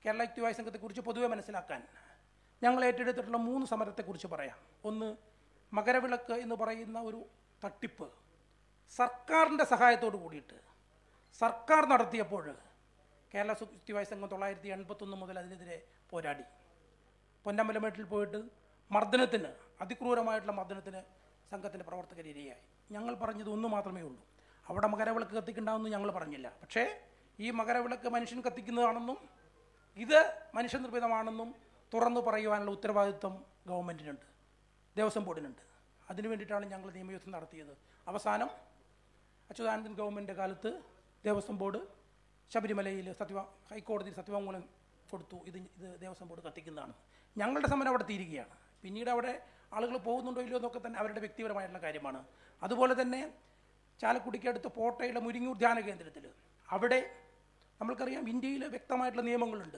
കേരള യുക്തിവായ സംഘത്തെക്കുറിച്ച് പൊതുവെ മനസ്സിലാക്കാൻ ഞങ്ങൾ ഏറ്റെടുത്തിട്ടുള്ള മൂന്ന് സമരത്തെക്കുറിച്ച് പറയാം ഒന്ന് മകരവിളക്ക് എന്ന് പറയുന്ന ഒരു തട്ടിപ്പ് സർക്കാരിൻ്റെ സഹായത്തോട് കൂടിയിട്ട് സർക്കാർ നടത്തിയപ്പോൾ കേരള സു- യുക്തിവായ സംഘം തൊള്ളായിരത്തി എൺപത്തൊന്ന് മുതൽ അതിനെതിരെ പോരാടി പൊന്നമ്പലമേട്ടിൽ പോയിട്ട് മർദ്ദനത്തിന് അതിക്രൂരമായിട്ടുള്ള മർദ്ദനത്തിന് സംഘത്തിൻ്റെ പ്രവർത്തകർ ഇരയായി ഞങ്ങൾ പറഞ്ഞത് ഒന്ന് മാത്രമേ ഉള്ളൂ അവിടെ മകരവിളക്ക് കത്തിക്കണ്ടാവെന്ന് ഞങ്ങൾ പറഞ്ഞില്ല പക്ഷേ ഈ മകരവിളക്ക് മനുഷ്യൻ കത്തിക്കുന്നതാണെന്നും ഇത് മനുഷ്യനിർമ്മിതമാണെന്നും തുറന്നു പറയുവാനുള്ള ഉത്തരവാദിത്വം ഗവൺമെൻറ്റിനുണ്ട് ദേവസ്വം ബോർഡിനുണ്ട് അതിനു വേണ്ടിയിട്ടാണ് ഞങ്ങൾ നിയമയുദ്ധം നടത്തിയത് അവസാനം അച്യുതാനന്ദൻ ഗവൺമെൻറ് കാലത്ത് ദേവസ്വം ബോർഡ് ശബരിമലയിൽ സത്യവ ഹൈക്കോടതിയിൽ സത്യവാങ്മൂലം കൊടുത്തു ഇത് ഇത് ദേവസ്വം ബോർഡ് കത്തിക്കുന്നതാണ് ഞങ്ങളുടെ സമരം അവിടെ തീരുകയാണ് പിന്നീട് അവിടെ ആളുകൾ പോകുന്നുണ്ടോ ഇല്ലയോ എന്നൊക്കെ തന്നെ അവരുടെ വ്യക്തിപരമായിട്ടുള്ള കാര്യമാണ് അതുപോലെ തന്നെ ചാലക്കുടിക്കടുത്ത് പോട്ടയിലെ മുരിങ്ങൂർ ധ്യാന കേന്ദ്രത്തിൽ അവിടെ നമ്മൾക്കറിയാം ഇന്ത്യയിൽ വ്യക്തമായിട്ടുള്ള നിയമങ്ങളുണ്ട്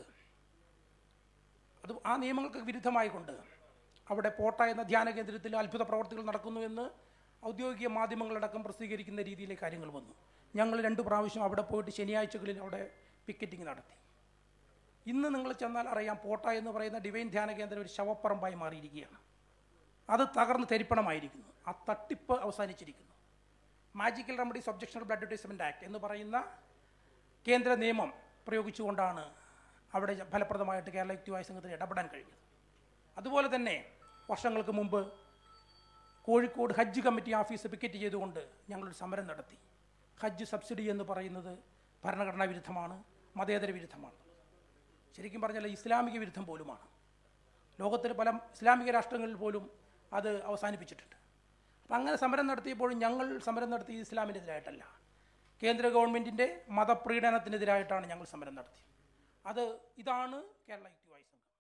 അത് ആ നിയമങ്ങൾക്ക് വിരുദ്ധമായിക്കൊണ്ട് അവിടെ പോട്ട എന്ന ധ്യാന കേന്ദ്രത്തിൽ അത്ഭുത പ്രവർത്തികൾ നടക്കുന്നുവെന്ന് ഔദ്യോഗിക മാധ്യമങ്ങളടക്കം പ്രസിദ്ധീകരിക്കുന്ന രീതിയിലെ കാര്യങ്ങൾ വന്നു ഞങ്ങൾ രണ്ട് പ്രാവശ്യം അവിടെ പോയിട്ട് ശനിയാഴ്ചകളിൽ അവിടെ പിക്കറ്റിംഗ് നടത്തി ഇന്ന് നിങ്ങൾ ചെന്നാൽ അറിയാം പോട്ട എന്ന് പറയുന്ന ഡിവൈൻ ധ്യാന കേന്ദ്രം ഒരു ശവപ്പറമ്പായി മാറിയിരിക്കുകയാണ് അത് തകർന്ന് തെരിപ്പണമായിരിക്കുന്നു ആ തട്ടിപ്പ് അവസാനിച്ചിരിക്കുന്നു magical remedies objectionable blood advertisement act എന്ന് പറയുന്ന കേന്ദ്ര നിയമം പ്രയോഗിച്ചുകൊണ്ടാണ് അവിടെ ഫലപ്രദമായിട്ട് കേരള യുക്തിവായ സംഘത്തിന് ഇടപെടാൻ കഴിഞ്ഞത് അതുപോലെ തന്നെ വർഷങ്ങൾക്ക് മുമ്പ് Kozhikode Hajj committee office picket ചെയ്തുകൊണ്ട് ഞങ്ങളൊരു സമരം നടത്തി ഹജ്ജ് സബ്സിഡി എന്ന് പറയുന്നത് ഭരണഘടനാ വിരുദ്ധമാണ് മതേതര വിരുദ്ധമാണ് ശരിക്കും പറഞ്ഞാൽ ഇസ്ലാമിക വിരുദ്ധം പോലുമാണ് ലോകത്തിലെ പല ഇസ്ലാമിക രാഷ്ട്രങ്ങളിൽ പോലും അത് അവസാനിപ്പിച്ചിട്ടുണ്ട് അപ്പം അങ്ങനെ സമരം നടത്തിയപ്പോഴും ഞങ്ങൾ സമരം നടത്തിയത് ഇസ്ലാമിനെതിരായിട്ടല്ല കേന്ദ്ര ഗവൺമെൻറ്റിൻ്റെ മതപ്രീണനത്തിനെതിരായിട്ടാണ് ഞങ്ങൾ സമരം നടത്തിയത് അത് ഇതാണ് കേരള യുക്തിവായ സംഘം